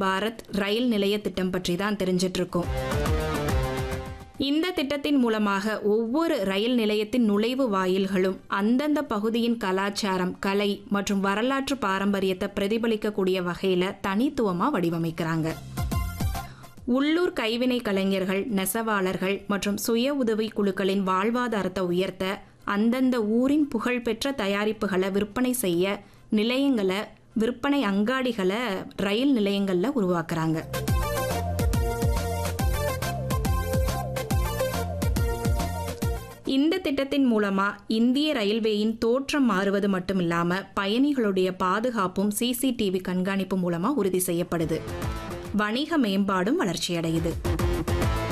பாரத் ரயில் நிலைய திட்டம் பற்றி தான் தெரிஞ்சிட்டு இருக்கோம் இந்த திட்டத்தின் மூலமாக ஒவ்வொரு ரயில் நிலையத்தின் நுழைவு வாயில்களும் அந்தந்த பகுதியின் கலாச்சாரம் கலை மற்றும் வரலாற்று பாரம்பரியத்தை பிரதிபலிக்கக்கூடிய வகையில் தனித்துவமாக வடிவமைக்கிறாங்க உள்ளூர் கைவினை கலைஞர்கள் நெசவாளர்கள் மற்றும் சுய உதவி குழுக்களின் வாழ்வாதாரத்தை உயர்த்த அந்தந்த ஊரின் புகழ்பெற்ற தயாரிப்புகளை விற்பனை செய்ய நிலையங்களை விற்பனை அங்காடிகளை ரயில் நிலையங்களில் உருவாக்குறாங்க இந்த திட்டத்தின் மூலமா இந்திய ரயில்வேயின் தோற்றம் மாறுவது மட்டும் இல்லாம பயணிகளுடைய பாதுகாப்பும் சிசிடிவி கண்காணிப்பு மூலமா உறுதி செய்யப்படுது வணிக மேம்பாடும் வளர்ச்சியடையுது